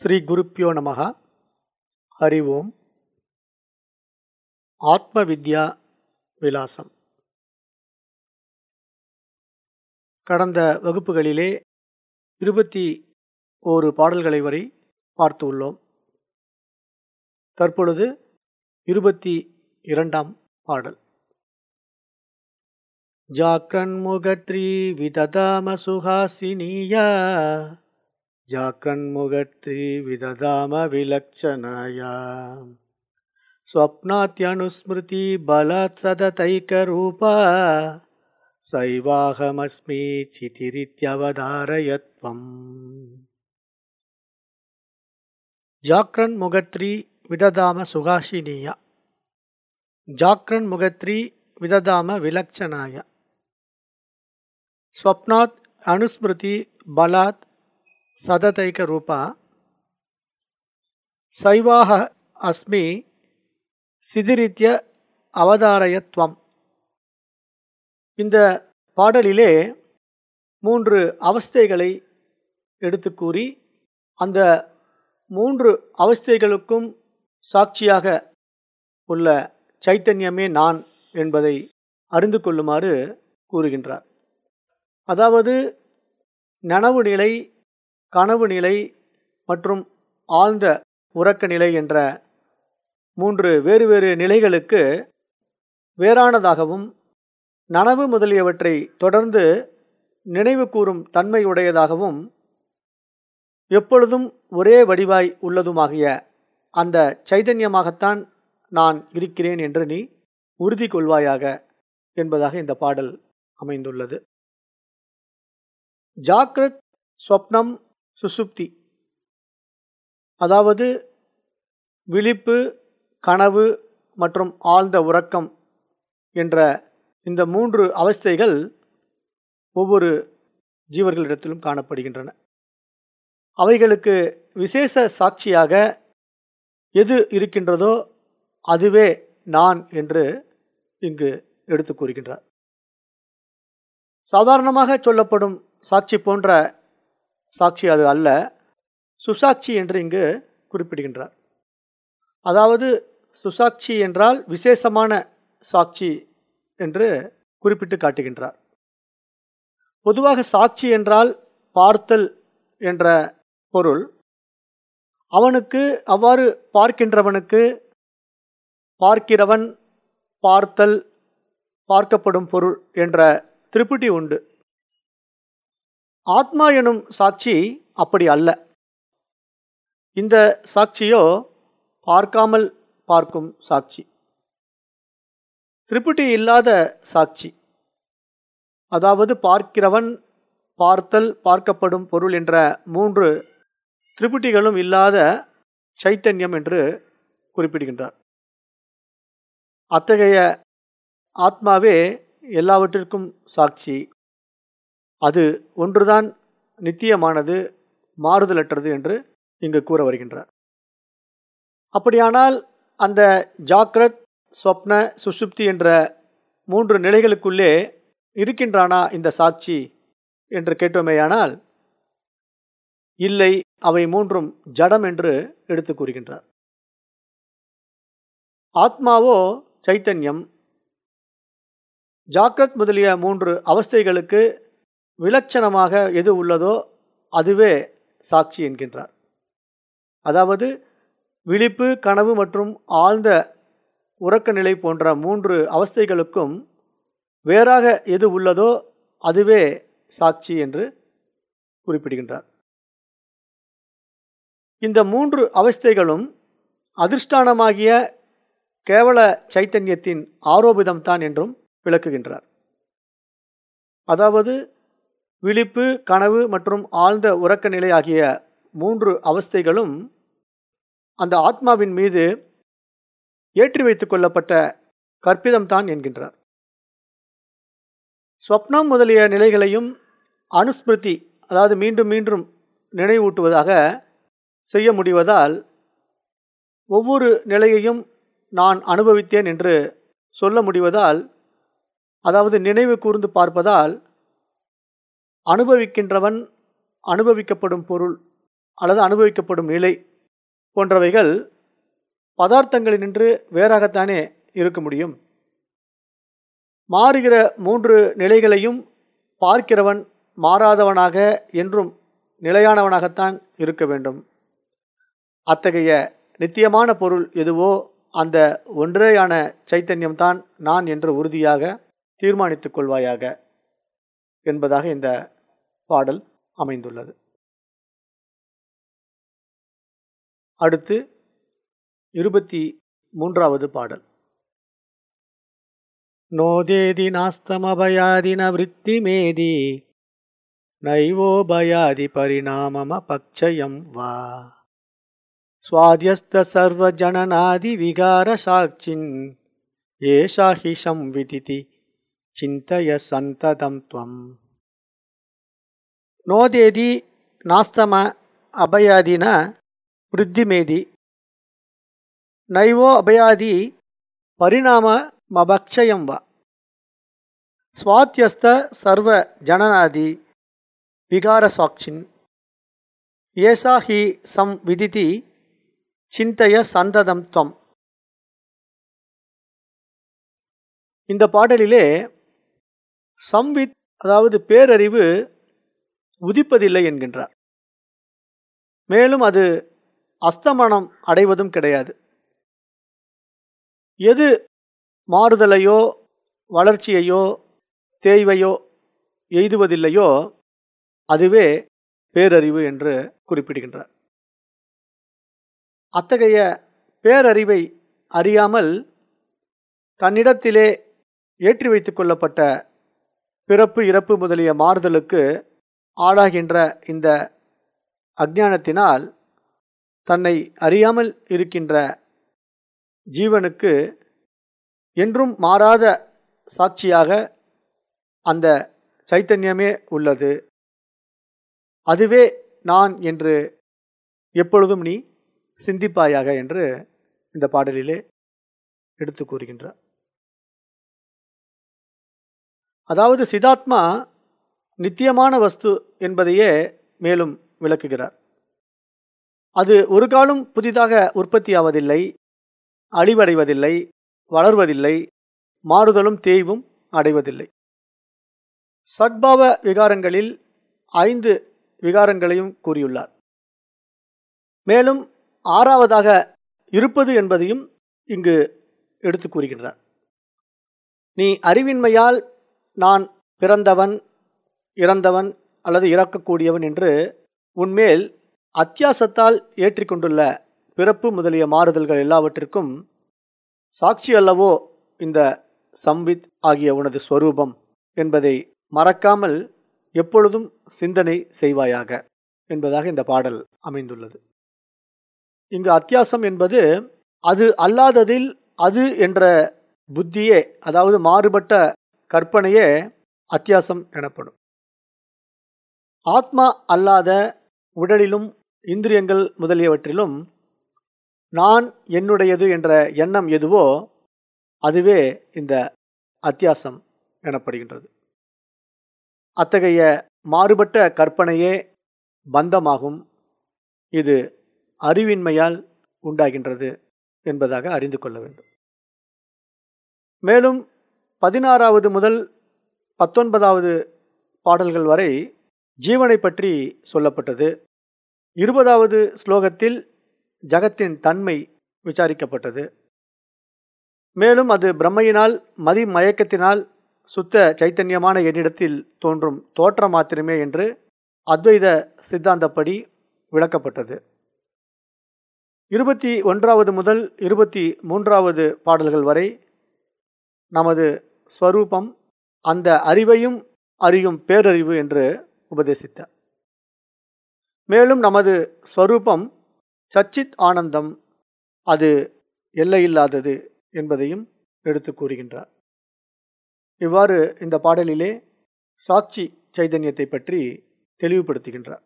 ஸ்ரீ குருப்பியோ நமக ஹரி ஓம் ஆத்ம வித்யா விலாசம் கடந்த வகுப்புகளிலே இருபத்தி ஓரு பாடல்களை வரை பார்த்து உள்ளோம் தற்பொழுது இருபத்தி இரண்டாம் பாடல் ஜாக்ரன்முகத்ரி விததாம சுஹாசினியா जाक्रन्मुगत्री विदधाम विलक्षणाया स्वप्नात्यनुस्मृति बलात् सदतैकरूपा सैवाहमस्मि चितिरित्यवधारयत्वम् जाक्रन्मुगत्री विदधाम सुगाशिनीय जाक्रन्मुगत्री विदधाम विलक्षणाय स्वप्नात् अनुस्मृति बलात् சததைக ரூபா சைவாக அஸ்மி சிதிரித்ய அவதாரயத்வம் இந்த பாடலிலே மூன்று அவஸ்தைகளை எடுத்து கூறி அந்த மூன்று அவஸ்தைகளுக்கும் சாட்சியாக உள்ள சைத்தன்யமே நான் என்பதை அறிந்து கொள்ளுமாறு கூறுகின்றார் அதாவது நனவு நிலை கனவு நிலை மற்றும் ஆழ்ந்த உறக்க நிலை என்ற மூன்று வேறு வேறு நிலைகளுக்கு வேறானதாகவும் நனவு முதலியவற்றை தொடர்ந்து நினைவு கூறும் தன்மையுடையதாகவும் எப்பொழுதும் ஒரே வடிவாய் உள்ளதுமாகிய அந்த சைதன்யமாகத்தான் நான் இருக்கிறேன் என்று நீ உறுதி கொள்வாயாக என்பதாக இந்த பாடல் அமைந்துள்ளது ஜாக்ரத் ஸ்வப்னம் சுசுப்தி அதாவது விழிப்பு கனவு மற்றும் ஆழ்ந்த உறக்கம் என்ற இந்த மூன்று அவஸ்தைகள் ஒவ்வொரு ஜீவர்களிடத்திலும் காணப்படுகின்றன அவைகளுக்கு விசேஷ சாட்சியாக எது இருக்கின்றதோ அதுவே நான் என்று இங்கு எடுத்து கூறுகின்றார் சாதாரணமாக சொல்லப்படும் சாட்சி போன்ற சாட்சி அது அல்ல சுசாட்சி என்று இங்கு குறிப்பிடுகின்றார் அதாவது சுசாட்சி என்றால் விசேஷமான சாட்சி என்று குறிப்பிட்டு காட்டுகின்றார் பொதுவாக சாட்சி என்றால் பார்த்தல் என்ற பொருள் அவனுக்கு அவ்வாறு பார்க்கின்றவனுக்கு பார்க்கிறவன் பார்த்தல் பார்க்கப்படும் பொருள் என்ற திருப்பிட்டி உண்டு ஆத்மா எனும் சாட்சி அப்படி அல்ல இந்த சாட்சியோ பார்க்காமல் பார்க்கும் சாட்சி திரிபுட்டி இல்லாத சாட்சி அதாவது பார்க்கிறவன் பார்த்தல் பார்க்கப்படும் பொருள் என்ற மூன்று திரிபுட்டிகளும் இல்லாத சைத்தன்யம் என்று குறிப்பிடுகின்றார் அத்தகைய ஆத்மாவே எல்லாவற்றிற்கும் சாட்சி அது ஒன்றுதான் நித்தியமானது மாறுதலற்றது என்று இங்கு கூற வருகின்றார் அப்படியானால் அந்த ஜாக்ரத் ஸ்வப்ன சுசுப்தி என்ற மூன்று நிலைகளுக்குள்ளே இருக்கின்றானா இந்த சாட்சி என்று கேட்டோமேயானால் இல்லை அவை மூன்றும் ஜடம் என்று எடுத்து கூறுகின்றார் ஆத்மாவோ சைத்தன்யம் ஜாக்ரத் முதலிய மூன்று அவஸ்தைகளுக்கு விலட்சணமாக எது உள்ளதோ அதுவே சாட்சி என்கின்றார் அதாவது விழிப்பு கனவு மற்றும் ஆழ்ந்த உறக்க நிலை போன்ற மூன்று அவஸ்தைகளுக்கும் வேறாக எது உள்ளதோ அதுவே சாட்சி என்று குறிப்பிடுகின்றார் இந்த மூன்று அவஸ்தைகளும் அதிர்ஷ்டானமாகிய கேவல சைத்தன்யத்தின் ஆரோபிதம்தான் என்றும் விளக்குகின்றார் அதாவது விழிப்பு கனவு மற்றும் ஆழ்ந்த உறக்க நிலை ஆகிய மூன்று அவஸ்தைகளும் அந்த ஆத்மாவின் மீது ஏற்றி வைத்துக் கொள்ளப்பட்ட கற்பிதம்தான் என்கின்றார் ஸ்வப்னம் முதலிய நிலைகளையும் அனுஸ்மிருதி அதாவது மீண்டும் மீண்டும் நினைவூட்டுவதாக செய்ய முடிவதால் ஒவ்வொரு நிலையையும் நான் அனுபவித்தேன் என்று சொல்ல முடிவதால் அதாவது நினைவு கூர்ந்து பார்ப்பதால் அனுபவிக்கின்றவன் அனுபவிக்கப்படும் பொருள் அல்லது அனுபவிக்கப்படும் நிலை போன்றவைகள் பதார்த்தங்களினின்று வேறாகத்தானே இருக்க முடியும் மாறுகிற மூன்று நிலைகளையும் பார்க்கிறவன் மாறாதவனாக என்றும் நிலையானவனாகத்தான் இருக்க வேண்டும் அத்தகைய நித்தியமான பொருள் எதுவோ அந்த ஒன்றேயான சைத்தன்யம்தான் நான் என்று உறுதியாக தீர்மானித்துக் கொள்வாயாக என்பதாக இந்த பாடல் அமைந்துள்ளது அடுத்து இருபத்தி மூன்றாவது பாடல் நோதேதி நாஸ்தமபயாதின விருத்திமேதி நைவோபயாதி பரிணாமம பக்ஷயம் வா स्वाद्यस्त सर्वजननादिविकारसाक्षिन् एषा हि संविदिति चिन्तय सन्ततं त्वम् नोदेदि नास्तम अभयादिन वृद्धिमेदि नैवो अभयादि परिणाममभक्षयं वा स्वात्यस्थ सर्वजननादि विकारसाक्षिन् एषा हि संविदिति சிந்தைய சந்ததம் துவம் இந்த பாடலிலே சம்வித் அதாவது பேரறிவு உதிப்பதில்லை என்கின்றார் மேலும் அது அஸ்தமனம் அடைவதும் கிடையாது எது மாறுதலையோ வளர்ச்சியையோ தேய்வையோ எய்துவதில்லையோ அதுவே பேரறிவு என்று குறிப்பிடுகின்றார் அத்தகைய பேரறிவை அறியாமல் தன்னிடத்திலே ஏற்றி வைத்து கொள்ளப்பட்ட பிறப்பு இறப்பு முதலிய மாறுதலுக்கு ஆளாகின்ற இந்த அஜானத்தினால் தன்னை அறியாமல் இருக்கின்ற ஜீவனுக்கு என்றும் மாறாத சாட்சியாக அந்த சைத்தன்யமே உள்ளது அதுவே நான் என்று எப்பொழுதும் நீ சிந்திப்பாயாக என்று இந்த பாடலிலே எடுத்து கூறுகின்றார் அதாவது சிதாத்மா நித்தியமான வஸ்து என்பதையே மேலும் விளக்குகிறார் அது ஒரு காலம் புதிதாக உற்பத்தியாவதில்லை அழிவடைவதில்லை வளர்வதில்லை மாறுதலும் தேய்வும் அடைவதில்லை சட்பாவ விகாரங்களில் ஐந்து விகாரங்களையும் கூறியுள்ளார் மேலும் ஆறாவதாக இருப்பது என்பதையும் இங்கு எடுத்து கூறுகின்றார் நீ அறிவின்மையால் நான் பிறந்தவன் இறந்தவன் அல்லது இறக்கக்கூடியவன் என்று உன்மேல் அத்தியாசத்தால் ஏற்றிக்கொண்டுள்ள பிறப்பு முதலிய மாறுதல்கள் எல்லாவற்றிற்கும் சாட்சி அல்லவோ இந்த சம்வித் ஆகிய உனது ஸ்வரூபம் என்பதை மறக்காமல் எப்பொழுதும் சிந்தனை செய்வாயாக என்பதாக இந்த பாடல் அமைந்துள்ளது இங்கு அத்தியாசம் என்பது அது அல்லாததில் அது என்ற புத்தியே அதாவது மாறுபட்ட கற்பனையே அத்தியாசம் எனப்படும் ஆத்மா அல்லாத உடலிலும் இந்திரியங்கள் முதலியவற்றிலும் நான் என்னுடையது என்ற எண்ணம் எதுவோ அதுவே இந்த அத்தியாசம் எனப்படுகின்றது அத்தகைய மாறுபட்ட கற்பனையே பந்தமாகும் இது அறிவின்மையால் உண்டாகின்றது என்பதாக அறிந்து கொள்ள வேண்டும் மேலும் பதினாறாவது முதல் பத்தொன்பதாவது பாடல்கள் வரை ஜீவனை பற்றி சொல்லப்பட்டது இருபதாவது ஸ்லோகத்தில் ஜகத்தின் தன்மை விசாரிக்கப்பட்டது மேலும் அது பிரம்மையினால் மதி மயக்கத்தினால் சுத்த சைத்தன்யமான என்னிடத்தில் தோன்றும் தோற்றம் மாத்திரமே என்று அத்வைத சித்தாந்தப்படி விளக்கப்பட்டது இருபத்தி ஒன்றாவது முதல் இருபத்தி மூன்றாவது பாடல்கள் வரை நமது ஸ்வரூபம் அந்த அறிவையும் அறியும் பேரறிவு என்று உபதேசித்தார் மேலும் நமது ஸ்வரூபம் சச்சித் ஆனந்தம் அது எல்லையில்லாதது என்பதையும் எடுத்து கூறுகின்றார் இவ்வாறு இந்த பாடலிலே சாட்சி சைதன்யத்தை பற்றி தெளிவுபடுத்துகின்றார்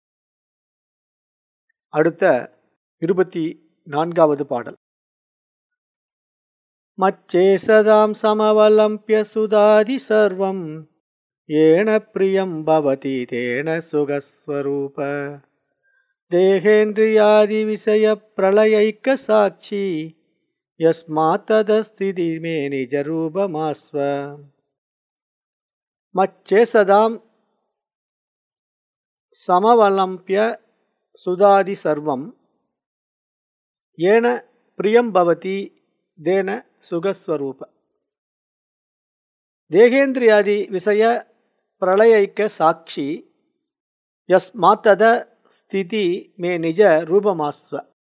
அடுத்த இருபத்தி நான்காவது பாடல் மச்சேசதாம் சமவலம்பிய சுதாதி சர்வம் ஏன பிரியம் பவதி தேன சுகஸ்வரூப தேகேந்திரியாதி விஷய பிரளயைக்க சாட்சி யஸ்மாத்ததஸ்திதி மே நிஜரூபமாஸ்வ மச்சேசதாம் சமவலம்பிய சுதாதி சர்வம் ஏன பிரியம் பவதி தேன சுகஸ்வரூப தேகேந்திரியாதி விஷய பிரளயைக்க சாட்சி யஸ்மாத்தத ஸ்திதி மே நிஜ ரூபமாஸ்வ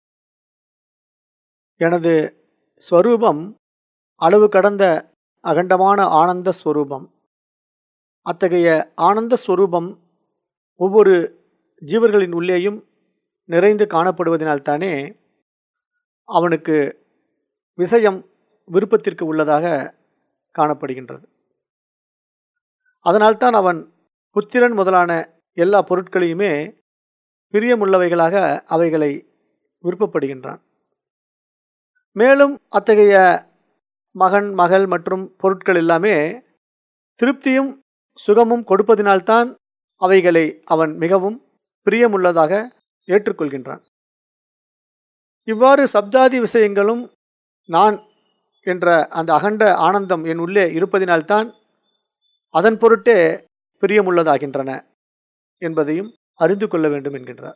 எனது ஸ்வரூபம் அளவு கடந்த அகண்டமான ஆனந்த ஸ்வரூபம் அத்தகைய ஆனந்த ஸ்வரூபம் ஒவ்வொரு ஜீவர்களின் உள்ளேயும் நிறைந்து காணப்படுவதனால்தானே அவனுக்கு விஷயம் விருப்பத்திற்கு உள்ளதாக காணப்படுகின்றது அதனால்தான் அவன் புத்திரன் முதலான எல்லா பொருட்களையுமே பிரியமுள்ளவைகளாக அவைகளை விருப்பப்படுகின்றான் மேலும் அத்தகைய மகன் மகள் மற்றும் பொருட்கள் எல்லாமே திருப்தியும் சுகமும் கொடுப்பதினால்தான் அவைகளை அவன் மிகவும் பிரியமுள்ளதாக ஏற்றுக்கொள்கின்றான் இவ்வாறு சப்தாதி விஷயங்களும் நான் என்ற அந்த அகண்ட ஆனந்தம் என் உள்ளே இருப்பதினால்தான் அதன் பொருட்டே பிரியமுள்ளதாகின்றன என்பதையும் அறிந்து கொள்ள வேண்டும் என்கின்றார்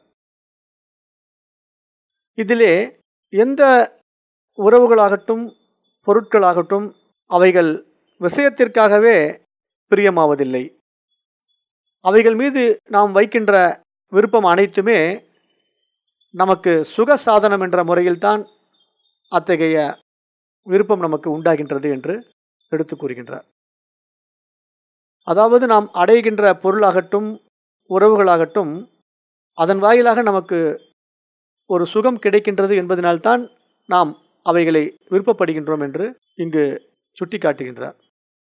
இதிலே எந்த உறவுகளாகட்டும் பொருட்களாகட்டும் அவைகள் விஷயத்திற்காகவே பிரியமாவதில்லை அவைகள் மீது நாம் வைக்கின்ற விருப்பம் அனைத்துமே நமக்கு சுக சாதனம் என்ற முறையில்தான் அத்தகைய விருப்பம் நமக்கு உண்டாகின்றது என்று எடுத்து கூறுகின்றார் அதாவது நாம் அடைகின்ற பொருளாகட்டும் உறவுகளாகட்டும் அதன் வாயிலாக நமக்கு ஒரு சுகம் கிடைக்கின்றது என்பதனால்தான் நாம் அவைகளை விருப்பப்படுகின்றோம் என்று இங்கு சுட்டிக்காட்டுகின்றார்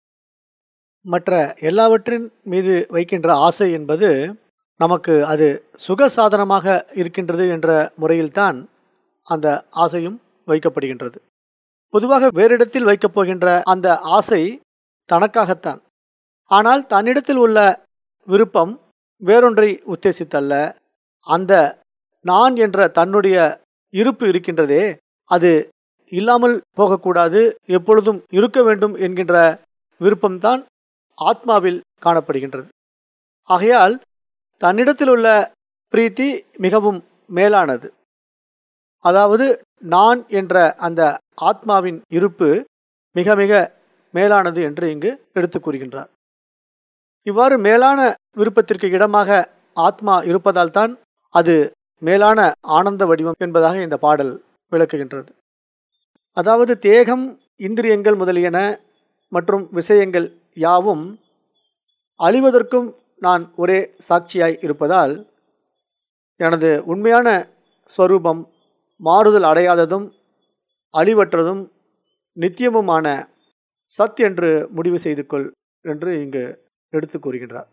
மற்ற எல்லாவற்றின் மீது வைக்கின்ற ஆசை என்பது நமக்கு அது சுக சாதனமாக இருக்கின்றது என்ற முறையில்தான் அந்த ஆசையும் வைக்கப்படுகின்றது பொதுவாக வேறிடத்தில் வைக்கப் போகின்ற அந்த ஆசை தனக்காகத்தான் ஆனால் தன்னிடத்தில் உள்ள விருப்பம் வேறொன்றை உத்தேசித்தல்ல அந்த நான் என்ற தன்னுடைய இருப்பு இருக்கின்றதே அது இல்லாமல் போகக்கூடாது எப்பொழுதும் இருக்க வேண்டும் என்கின்ற விருப்பம்தான் ஆத்மாவில் காணப்படுகின்றது ஆகையால் தன்னிடத்தில் உள்ள பிரீத்தி மிகவும் மேலானது அதாவது நான் என்ற அந்த ஆத்மாவின் இருப்பு மிக மிக மேலானது என்று இங்கு எடுத்து கூறுகின்றார் இவ்வாறு மேலான விருப்பத்திற்கு இடமாக ஆத்மா இருப்பதால் தான் அது மேலான ஆனந்த வடிவம் என்பதாக இந்த பாடல் விளக்குகின்றது அதாவது தேகம் இந்திரியங்கள் முதலியன மற்றும் விஷயங்கள் யாவும் அழிவதற்கும் நான் ஒரே சாட்சியாய் இருப்பதால் எனது உண்மையான ஸ்வரூபம் மாறுதல் அடையாததும் அழிவற்றதும் நித்தியமுமான சத் என்று முடிவு செய்து கொள் என்று இங்கு எடுத்து கூறுகின்றார்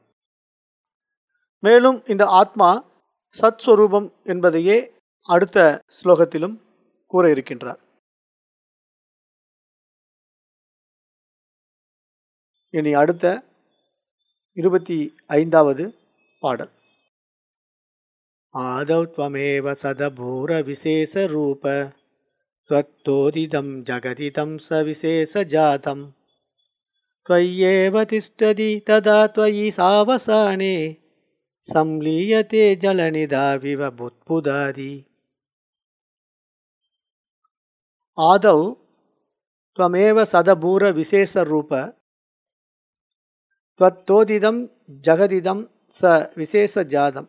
மேலும் இந்த ஆத்மா சத் ஸ்வரூபம் என்பதையே அடுத்த ஸ்லோகத்திலும் கூற இருக்கின்றார் இனி அடுத்த இருபத்தி ஐந்தாவது பாடல் ஆதௌ त्वमेव सदभूरविशेषरूप त्वत्तोदिदं जगदिदं सविशेषजातं त्वय्येव तिष्ठति तदा त्वयि सावसाने संलीयते जलनिधाविव बुद्बुदादि आदौ त्वमेव सदभूरविशेषरूप त्वत्तोदिदं जगदिदं स विशेषजातं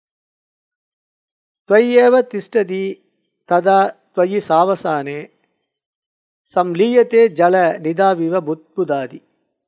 त्वय्येव तिष्ठति तदा त्वयि सावसाने संलीयते ஜல நிதாவிவ புத்புதாதி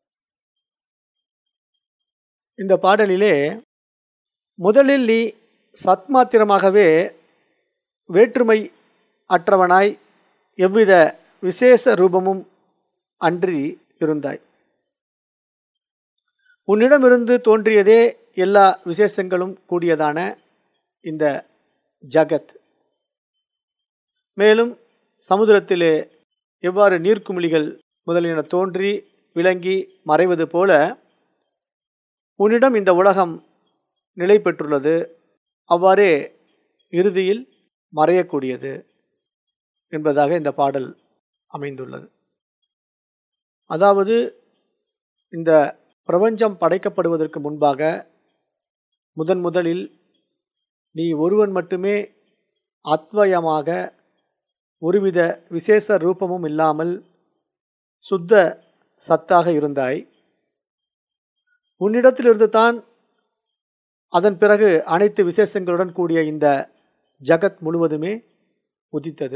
இந்த பாடலிலே முதலில் நீ சத்மாத்திரமாகவே வேற்றுமை அற்றவனாய் எவ்வித விசேஷ ரூபமும் அன்றி இருந்தாய் உன்னிடமிருந்து தோன்றியதே எல்லா விசேஷங்களும் கூடியதான இந்த ஜகத் மேலும் சமுதிரத்திலே எவ்வாறு நீர்க்குமிழிகள் முதலியன தோன்றி விளங்கி மறைவது போல உன்னிடம் இந்த உலகம் நிலை பெற்றுள்ளது அவ்வாறே இறுதியில் மறையக்கூடியது என்பதாக இந்த பாடல் அமைந்துள்ளது அதாவது இந்த பிரபஞ்சம் படைக்கப்படுவதற்கு முன்பாக முதன் முதலில் நீ ஒருவன் மட்டுமே அத்வயமாக ஒருவித விசேஷ ரூபமும் இல்லாமல் சுத்த சத்தாக இருந்தாய் உன்னிடத்திலிருந்து தான் அதன் பிறகு அனைத்து விசேஷங்களுடன் கூடிய இந்த ஜகத் முழுவதுமே உதித்தது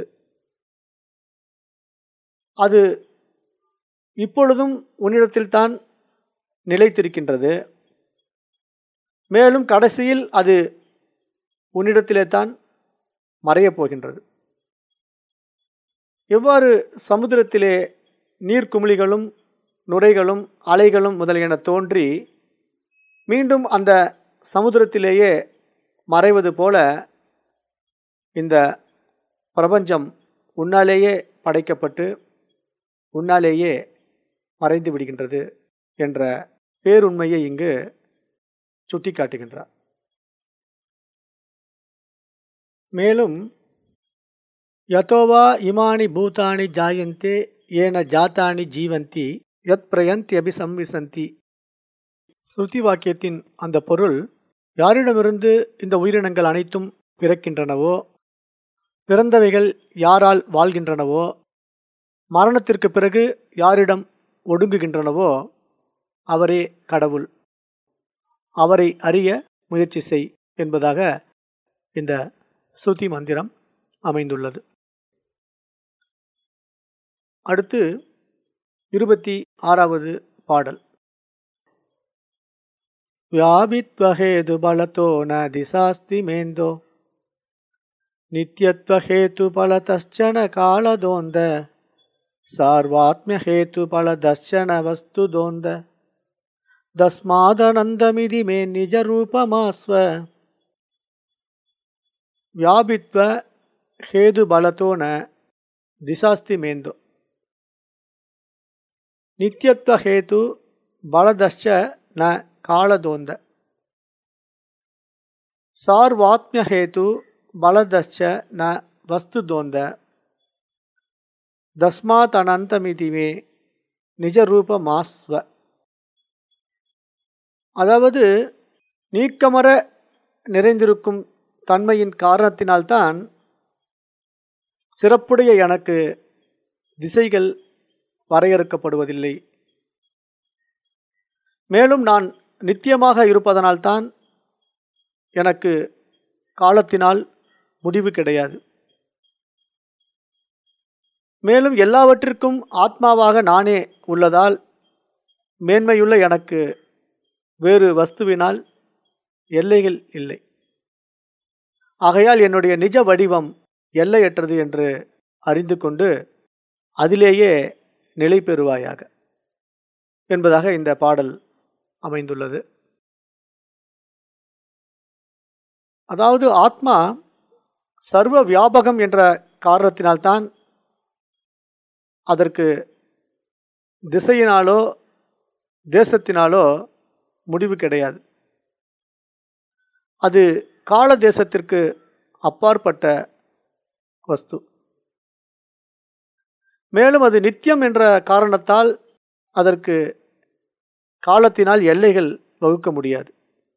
அது இப்பொழுதும் உன்னிடத்தில்தான் நிலைத்திருக்கின்றது மேலும் கடைசியில் அது உன்னிடத்திலே தான் மறையப் போகின்றது எவ்வாறு சமுத்திரத்திலே நீர்க்குமிழிகளும் நுரைகளும் அலைகளும் முதலியன தோன்றி மீண்டும் அந்த சமுத்திரத்திலேயே மறைவது போல இந்த பிரபஞ்சம் உன்னாலேயே படைக்கப்பட்டு உன்னாலேயே மறைந்து விடுகின்றது என்ற பேருண்மையை இங்கு சுட்டிக்காட்டுகின்றார் மேலும் யதோவா இமானி பூதானி ஜாயந்தே ஏன ஜாத்தானி ஜீவந்தி யத் பிரயந்தி அபிசம்விசந்தி ஸ்ருதி வாக்கியத்தின் அந்த பொருள் யாரிடமிருந்து இந்த உயிரினங்கள் அனைத்தும் பிறக்கின்றனவோ பிறந்தவைகள் யாரால் வாழ்கின்றனவோ மரணத்திற்கு பிறகு யாரிடம் ஒடுங்குகின்றனவோ அவரே கடவுள் அவரை அறிய முயற்சி செய் என்பதாக இந்த ஸ்ருதி மந்திரம் அமைந்துள்ளது அடுத்து இருபத்தி ஆறாவது பாடல் ವ್ಯಾಭಿತ್ವಹೇತು ಬಲತೋ ನ ದಿಶಾಸ್ತಿ ಮೇಂದೋ ನಿತ್ಯತ್ವಹೇತು ಫಲತಶ್ಚನ ಕಾಳದೋಂದ ಸಾರ್ವಾತ್ಮ್ಯ ಹೇತು ಫಲದರ್ಶನ ವಸ್ತುದೋಂದ தஸ்மாதனந்தமிதி மே நிஜ ரூபமாஸ்வ வியாபித்வ ஹேது பலத்தோ ந திசாஸ்தி மேந்தோ நித்தியத்துவ ஹேது பலதಶ್ಚ ந ಕಾಳದೋಂದ ಸಾರ್ವಾತ್ಮ್ಯ ಹೇತು ಬಲದಶ್ಚ ನ ವಸ್ತುದೋಂದ தஸ்மாத் அனந்தமிதிமே நிஜரூப மாஸ்வ அதாவது நீக்கமர நிறைந்திருக்கும் தன்மையின் காரணத்தினால்தான் சிறப்புடைய எனக்கு திசைகள் வரையறுக்கப்படுவதில்லை மேலும் நான் நித்தியமாக இருப்பதனால்தான் எனக்கு காலத்தினால் முடிவு கிடையாது மேலும் எல்லாவற்றிற்கும் ஆத்மாவாக நானே உள்ளதால் மேன்மையுள்ள எனக்கு வேறு வஸ்துவினால் எல்லைகள் இல்லை ஆகையால் என்னுடைய நிஜ வடிவம் எல்லையற்றது என்று அறிந்து கொண்டு அதிலேயே நிலை பெறுவாயாக என்பதாக இந்த பாடல் அமைந்துள்ளது அதாவது ஆத்மா சர்வ வியாபகம் என்ற காரணத்தினால்தான் அதற்கு திசையினாலோ தேசத்தினாலோ முடிவு கிடையாது அது கால தேசத்திற்கு அப்பாற்பட்ட வஸ்து மேலும் அது நித்தியம் என்ற காரணத்தால் அதற்கு காலத்தினால் எல்லைகள் வகுக்க முடியாது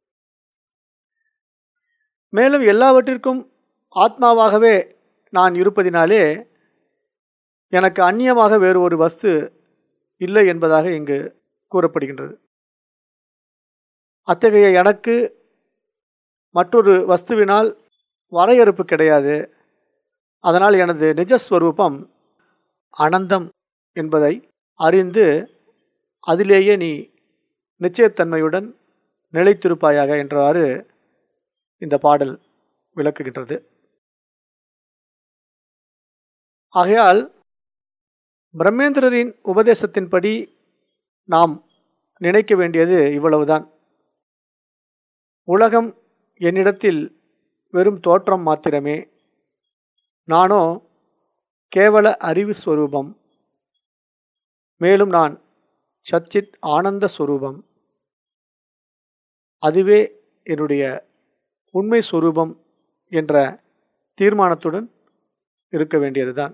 மேலும் எல்லாவற்றிற்கும் ஆத்மாவாகவே நான் இருப்பதினாலே எனக்கு அந்நியமாக வேறு ஒரு வஸ்து இல்லை என்பதாக இங்கு கூறப்படுகின்றது அத்தகைய எனக்கு மற்றொரு வஸ்துவினால் வரையறுப்பு கிடையாது அதனால் எனது நிஜஸ்வரூபம் அனந்தம் என்பதை அறிந்து அதிலேயே நீ நிச்சயத்தன்மையுடன் நிலைத்திருப்பாயாக என்றவாறு இந்த பாடல் விளக்குகின்றது ஆகையால் பிரம்மேந்திரரின் உபதேசத்தின்படி நாம் நினைக்க வேண்டியது இவ்வளவுதான் உலகம் என்னிடத்தில் வெறும் தோற்றம் மாத்திரமே நானோ கேவல அறிவு ஸ்வரூபம் மேலும் நான் சச்சித் ஆனந்த ஸ்வரூபம் அதுவே என்னுடைய உண்மை ஸ்வரூபம் என்ற தீர்மானத்துடன் இருக்க வேண்டியதுதான்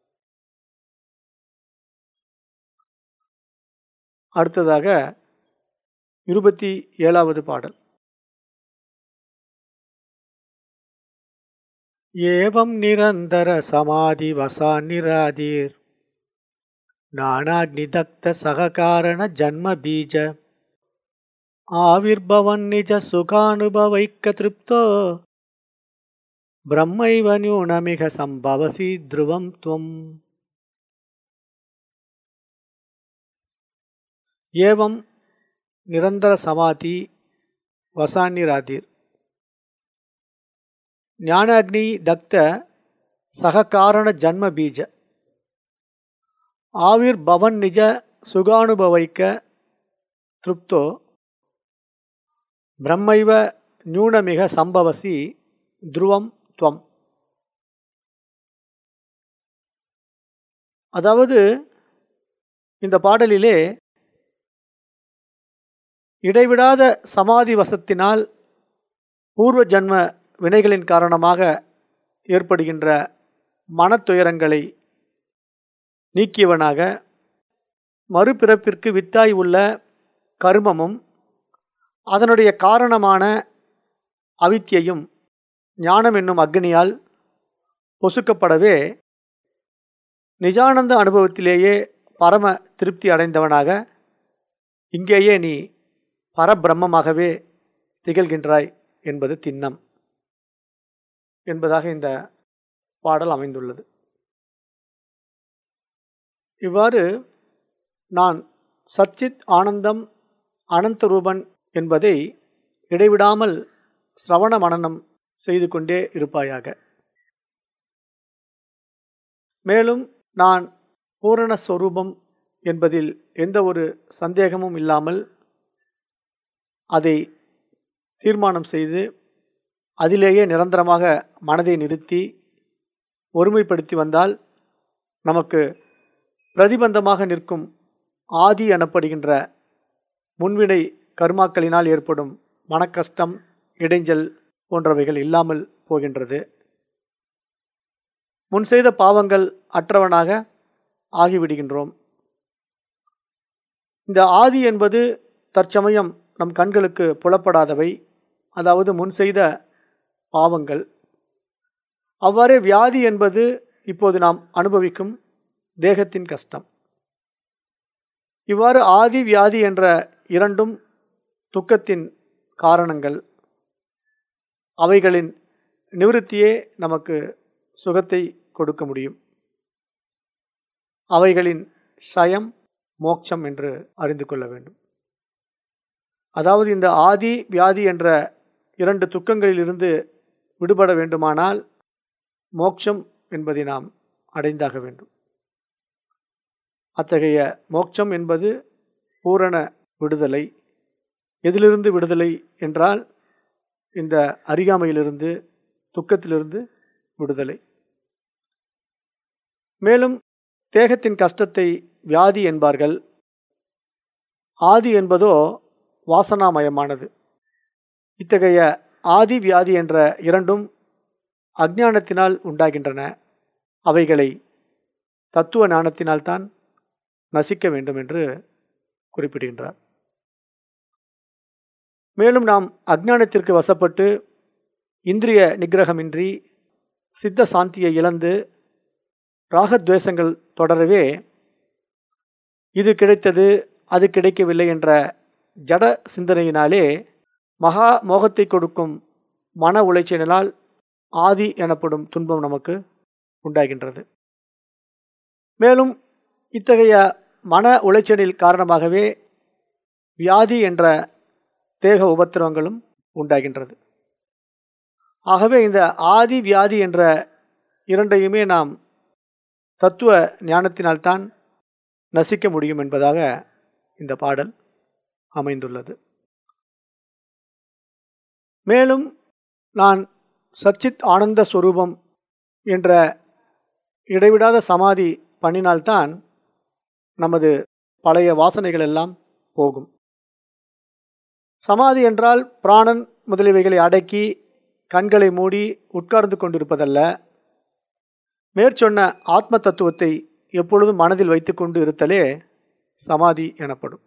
அடுத்ததாக இருபத்தி ஏழாவது பாடல் ஏவம் நிரந்தர சமாதி வசாநிராதீர் நானாக்னிதக்த சககாரண ஜன்ம பீஜ ஆவிர்பவன் நிஜ சுகானுபவைக்க திருப்தோ பிரம்மைவ நியூனமிக சம்பவசி த்ருவம் துவம் ஏவம் நிரந்தர சமாதி வசாநிராதீர் ஞானாக்னி தக்த சககாரண ஜன்ம பீஜ ஆவிர் பவன் நிஜ சுகானுபவைக்க திருப்தோ பிரம்மைவ நியூனமிக சம்பவசி துருவம் துவம் அதாவது இந்த பாடலிலே இடைவிடாத சமாதி வசத்தினால் பூர்வ ஜன்ம வினைகளின் காரணமாக ஏற்படுகின்ற மனத்துயரங்களை நீக்கியவனாக மறுபிறப்பிற்கு வித்தாய் உள்ள கர்மமும் அதனுடைய காரணமான அவித்தியையும் ஞானம் என்னும் அக்னியால் பொசுக்கப்படவே நிஜானந்த அனுபவத்திலேயே பரம திருப்தி அடைந்தவனாக இங்கேயே நீ பரபிரம்மமாகவே திகழ்கின்றாய் என்பது திண்ணம் என்பதாக இந்த பாடல் அமைந்துள்ளது இவ்வாறு நான் சச்சித் ஆனந்தம் அனந்த ரூபன் என்பதை இடைவிடாமல் சிரவண மனனம் செய்து கொண்டே இருப்பாயாக மேலும் நான் பூரணஸ்வரூபம் என்பதில் எந்த ஒரு சந்தேகமும் இல்லாமல் அதை தீர்மானம் செய்து அதிலேயே நிரந்தரமாக மனதை நிறுத்தி ஒருமைப்படுத்தி வந்தால் நமக்கு பிரதிபந்தமாக நிற்கும் ஆதி எனப்படுகின்ற முன்வினை கர்மாக்களினால் ஏற்படும் மனக்கஷ்டம் இடைஞ்சல் போன்றவைகள் இல்லாமல் போகின்றது முன் செய்த பாவங்கள் அற்றவனாக ஆகிவிடுகின்றோம் இந்த ஆதி என்பது தற்சமயம் நம் கண்களுக்கு புலப்படாதவை அதாவது முன் செய்த பாவங்கள் அவ்வாறே வியாதி என்பது இப்போது நாம் அனுபவிக்கும் தேகத்தின் கஷ்டம் இவ்வாறு ஆதி வியாதி என்ற இரண்டும் துக்கத்தின் காரணங்கள் அவைகளின் நிவிருத்தியே நமக்கு சுகத்தை கொடுக்க முடியும் அவைகளின் சயம் மோட்சம் என்று அறிந்து கொள்ள வேண்டும் அதாவது இந்த ஆதி வியாதி என்ற இரண்டு துக்கங்களிலிருந்து விடுபட வேண்டுமானால் மோட்சம் என்பதை நாம் அடைந்தாக வேண்டும் அத்தகைய மோட்சம் என்பது பூரண விடுதலை எதிலிருந்து விடுதலை என்றால் இந்த அறியாமையிலிருந்து துக்கத்திலிருந்து விடுதலை மேலும் தேகத்தின் கஷ்டத்தை வியாதி என்பார்கள் ஆதி என்பதோ வாசனாமயமானது இத்தகைய ஆதி வியாதி என்ற இரண்டும் அஜ்ஞானத்தினால் உண்டாகின்றன அவைகளை தத்துவ ஞானத்தினால்தான் நசிக்க வேண்டும் என்று குறிப்பிடுகின்றார் மேலும் நாம் அஜ்ஞானத்திற்கு வசப்பட்டு இந்திரிய நிகிரகமின்றி சித்த சாந்தியை இழந்து ராகத்வேஷங்கள் தொடரவே இது கிடைத்தது அது கிடைக்கவில்லை என்ற ஜட சிந்தனையினாலே மகா மோகத்தை கொடுக்கும் மன உளைச்சலினால் ஆதி எனப்படும் துன்பம் நமக்கு உண்டாகின்றது மேலும் இத்தகைய மன உளைச்சலில் காரணமாகவே வியாதி என்ற தேக உபத்திரவங்களும் உண்டாகின்றது ஆகவே இந்த ஆதி வியாதி என்ற இரண்டையுமே நாம் தத்துவ ஞானத்தினால்தான் நசிக்க முடியும் என்பதாக இந்த பாடல் அமைந்துள்ளது மேலும் நான் சச்சித் ஆனந்த ஸ்வரூபம் என்ற இடைவிடாத சமாதி பண்ணினால்தான் நமது பழைய வாசனைகள் எல்லாம் போகும் சமாதி என்றால் பிராணன் முதலியவைகளை அடக்கி கண்களை மூடி உட்கார்ந்து கொண்டிருப்பதல்ல மேற்சொன்ன ஆத்ம தத்துவத்தை எப்பொழுதும் மனதில் வைத்துக்கொண்டு இருத்தலே சமாதி எனப்படும்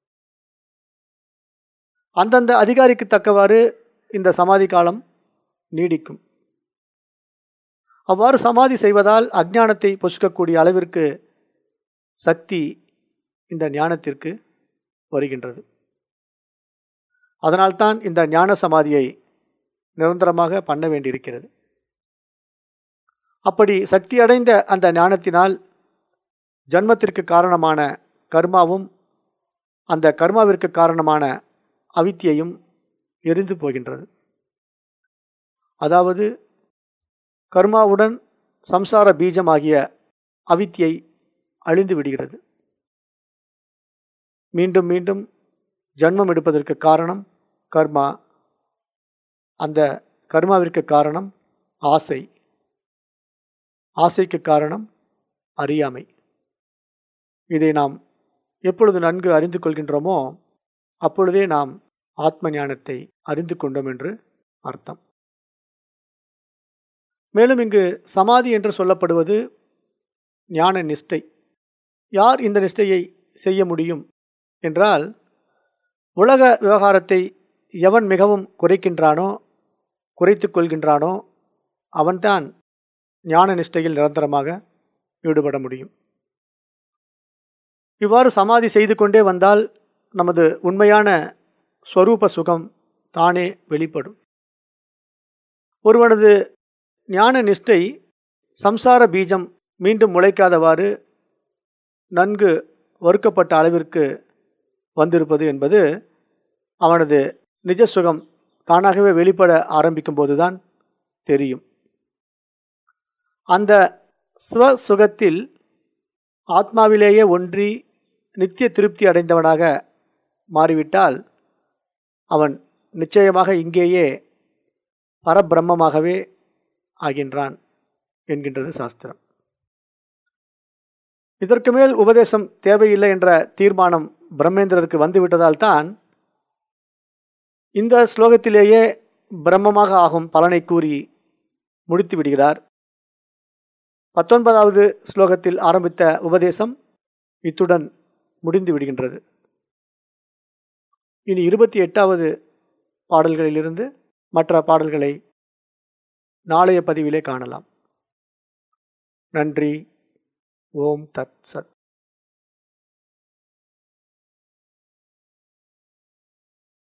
அந்தந்த அதிகாரிக்கு தக்கவாறு இந்த சமாதி காலம் நீடிக்கும் அவ்வாறு சமாதி செய்வதால் அஜ்ஞானத்தை பொசுக்கக்கூடிய அளவிற்கு சக்தி இந்த ஞானத்திற்கு வருகின்றது அதனால்தான் இந்த ஞான சமாதியை நிரந்தரமாக பண்ண வேண்டியிருக்கிறது அப்படி சக்தி அடைந்த அந்த ஞானத்தினால் ஜன்மத்திற்கு காரணமான கர்மாவும் அந்த கர்மாவிற்கு காரணமான அவித்தியையும் எரிந்து போகின்றது அதாவது கர்மாவுடன் சம்சார பீஜமாகிய அவித்தியை அழிந்து விடுகிறது மீண்டும் மீண்டும் ஜன்மம் எடுப்பதற்கு காரணம் கர்மா அந்த கர்மாவிற்கு காரணம் ஆசை ஆசைக்கு காரணம் அறியாமை இதை நாம் எப்பொழுது நன்கு அறிந்து கொள்கின்றோமோ அப்பொழுதே நாம் ஆத்ம ஞானத்தை அறிந்து கொண்டோம் என்று அர்த்தம் மேலும் இங்கு சமாதி என்று சொல்லப்படுவது ஞான நிஷ்டை யார் இந்த நிஷ்டையை செய்ய முடியும் என்றால் உலக விவகாரத்தை எவன் மிகவும் குறைக்கின்றானோ குறைத்து கொள்கின்றானோ அவன்தான் ஞான நிஷ்டையில் நிரந்தரமாக ஈடுபட முடியும் இவ்வாறு சமாதி செய்து கொண்டே வந்தால் நமது உண்மையான ஸ்வரூப சுகம் தானே வெளிப்படும் ஒருவனது ஞான நிஷ்டை சம்சார பீஜம் மீண்டும் முளைக்காதவாறு நன்கு வறுக்கப்பட்ட அளவிற்கு வந்திருப்பது என்பது அவனது நிஜ சுகம் தானாகவே வெளிப்பட ஆரம்பிக்கும் போதுதான் தெரியும் அந்த ஸ்வசுகத்தில் ஆத்மாவிலேயே ஒன்றி நித்திய திருப்தி அடைந்தவனாக மாறிவிட்டால் அவன் நிச்சயமாக இங்கேயே பரபிரம்மமாகவே ஆகின்றான் என்கின்றது சாஸ்திரம் இதற்கு மேல் உபதேசம் தேவையில்லை என்ற தீர்மானம் பிரம்மேந்திரருக்கு வந்துவிட்டதால் தான் இந்த ஸ்லோகத்திலேயே பிரம்மமாக ஆகும் பலனை கூறி முடித்து விடுகிறார் பத்தொன்பதாவது ஸ்லோகத்தில் ஆரம்பித்த உபதேசம் இத்துடன் முடிந்து விடுகின்றது இனி இருபத்தி எட்டாவது பாடல்களிலிருந்து மற்ற பாடல்களை நாளைய பதிவிலே காணலாம் நன்றி ஓம் தத் சத்